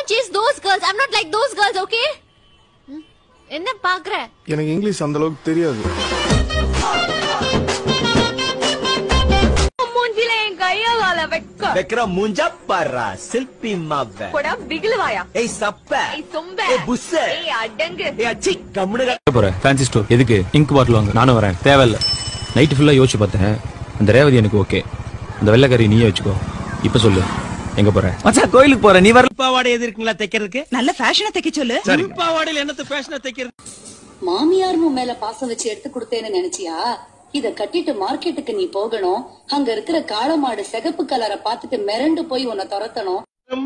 don't chase those girls. I'm not like those girls, okay? ம், என்ன பாக்குற எனக்கு இங்கிலீஷ் அந்த அளவுக்கு தெரியாது மூஞ்சில என் கையால வெக்க வைக்கிற மூஞ்ச பாரா சில்பி மாவ கொடா பிகிலுவாயா ஏய் சப்ப ஏய் சொம்ப ஏய் புஸ்ஸ ஏய் அடங்கு ஏய் அச்சி கம்முனு போறேன் ஃபேன்சி ஸ்டோர் எதுக்கு இங்க் பாட்டில் வாங்க நானும் வரேன் தேவையில்ல நைட்டு ஃபுல்லா யோசிச்சு பார்த்தேன் அந்த ரேவதி எனக்கு ஓகே அந்த வெள்ளைக்கறி நீயே வச்சுக்கோ இப்ப சொல்லு எங்க போற மச்சான் கோயிலுக்கு போற நீ வர பாவாடை எது இருக்குங்களா தைக்கிறதுக்கு நல்ல ஃபேஷனா தைக்க சொல்லு பாவாடையில என்னத்த ஃபேஷனா தைக்கிறது மாமியார் உன் மேல பாசம் வச்சு எடுத்து கொடுத்தேன்னு நினைச்சியா இத கட்டிட்டு மார்க்கெட்டுக்கு நீ போகணும் அங்க இருக்கிற காளமாடு சிகப்பு கலரை பார்த்துட்டு மிரண்டு போய் உன்னை துரத்தணும்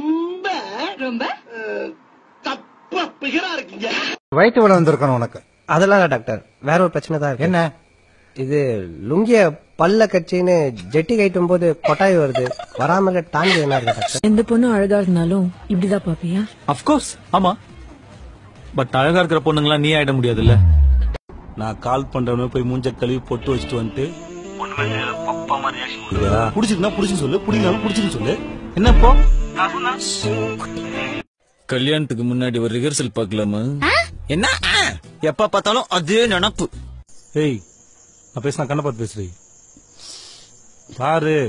வயிற்று வலி வந்திருக்கணும் உனக்கு அதெல்லாம் இல்ல டாக்டர் வேற ஒரு பிரச்சனை தான் இருக்கு என்ன இது லுங்கிய பல்ல கட்சின்னு ஜெட்டி கட்டும் போது கொட்டாய் வருது வராமல டாங்கி என்ன இருக்கு டாக்டர் எந்த பொண்ணு அழகா இருந்தாலும் இப்படிதான் பாப்பியா அப்கோர்ஸ் ஆமா பட் அழகா இருக்கிற பொண்ணுங்களா நீ ஆயிட முடியாதுல்ல நான் கால் பண்றவன போய் மூஞ்ச கழுவி பொட்டு வச்சுட்டு வந்துட்டு புடிச்சிருந்தா புடிச்சு சொல்லு புடிக்கலாம் புடிச்சுன்னு சொல்லு என்ன இப்போ கல்யாணத்துக்கு முன்னாடி ஒரு ரிஹர்சல் பார்க்கலாமா என்ன ஆ? எப்ப பார்த்தாலும் அதே நினப்பு ஏய் நான் பேசினா கண்ணை பார்த்து பேசுறீ பாரு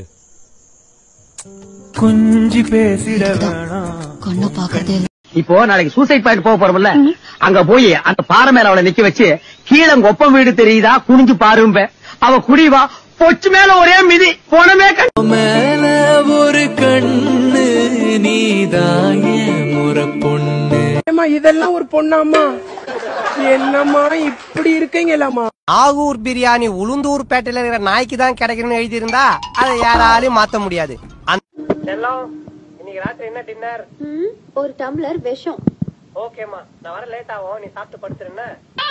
கண்ணு பாக்குறதே இப்போ நாளைக்கு சூசைட் பாயிண்ட் போக போறோம்ல அங்க போய் அந்த பாறை மேல அவளை நிக்க வச்சு கீழே ஒப்ப வீடு தெரியுதா குனிஞ்சு பாரும்ப அவ குடிவா பொச்சு மேல ஒரே மிதி போனமே மேல ஒரு கண்ணு நீதாய முறை பொண்ணு இதெல்லாம் ஒரு பொண்ணாமா என்னம்மா இப்படி இருக்கீங்களாமா ஆகூர் பிரியாணி உளுந்தூர் பேட்டையில இருக்கிற நாய்க்கு தான் கிடைக்கணும்னு எழுதி இருந்தா அதை யாராலையும் மாத்த முடியாது இன்னைக்கு ராத்திரி என்ன டின்னர் ஒரு டம்ளர் விஷம் ஓகேமா நான் வர லேட் ஆகும் நீ சாப்பிட்டு படுத்துருன்னா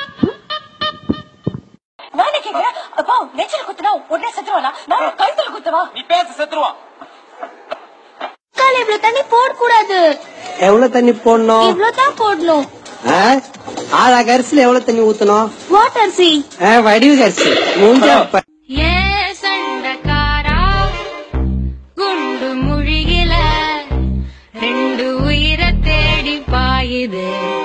இவ்வளவு தண்ணி போட கூடாது எவ்வளவு தண்ணி போடணும் இவ்வளவு தான் போடணும் ஆதா கரிசில எவ்வளவு தண்ணி ஊத்தணும் வாட்டர் சி வடிவு கரிசி மூஞ்ச ஏ சண்டக்காரா குண்டு முழுகில ரெண்டு உயிரை தேடி பாயுது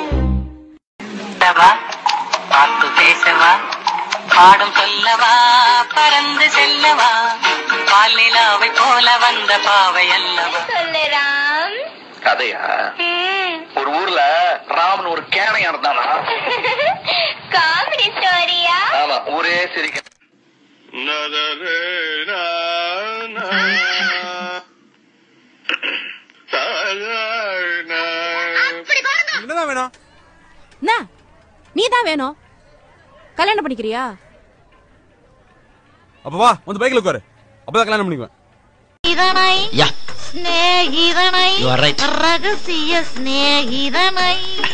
பார்த்து பேசவா பாடும் சொல்லவா பறந்து செல்லவா பாலிலாவை போல வந்த பாவை அல்லவா சொல்லுறாம் கதையா ஒரு ஊர்ல ராமன் ஒரு கேனையா இருந்தானா காமெடி ஸ்டோரியா ஆமா ஊரே சிரிக்க என்னதான் வேணும் என்ன நீ தான் வேணும் கல்யாணம் பண்ணிக்கிறியா அப்ப வா வந்து பைக்ல உட்காரு அப்பதான் கல்யாணம் பண்ணிக்குவேன் இதனை ஸ்நேகிதனை ரகசிய ஸ்நேகிதனை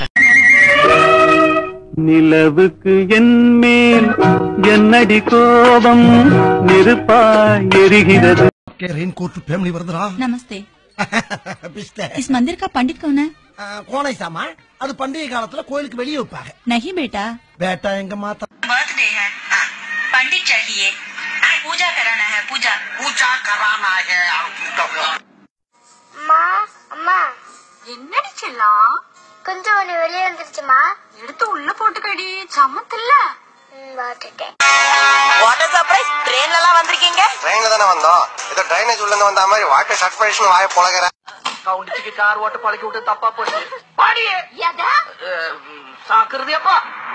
நிலவுக்கு என் மேல் என்னடி கோபம் நெருப்பாய் எரிகிறது ரெயின்கோட் ஃபேமிலி வருதுடா நமஸ்தே इस मंदिर का पंडित कौन है கோனை சாமா அது பண்டிகை காலத்துல கோயிலுக்கு வெளியே வைப்பாங்க नहीं बेटा பேட்டா எங்க மாத்தா बर्थडे है पंडित चाहिए पूजा कराना है पूजा பூஜா கரானா அம்மா அம்மா என்னடி செல்லம் கொஞ்சம் ஒண்ணு வெளியே வந்துருச்சுமா எடுத்து உள்ள போட்டுக்கடி சமத்துல பார்த்துட்டேன் வாட்டர் சர்ப்ரைஸ் ட்ரெயின்ல எல்லாம் வந்திருக்கீங்க ட்ரெயின்ல தானே வந்தோம் ஏதோ ட்ரைனேஜ் உள்ள இருந்து வந்த மாதிரி வாட்டர் ஷட் பண்ணிட்டு வாய பொழகிற கவுண்டிச்சுக்கு கார் ஓட்ட பழக்கி விட்டு தப்பா போச்சு பாடியே எதா சாக்குறது எப்பா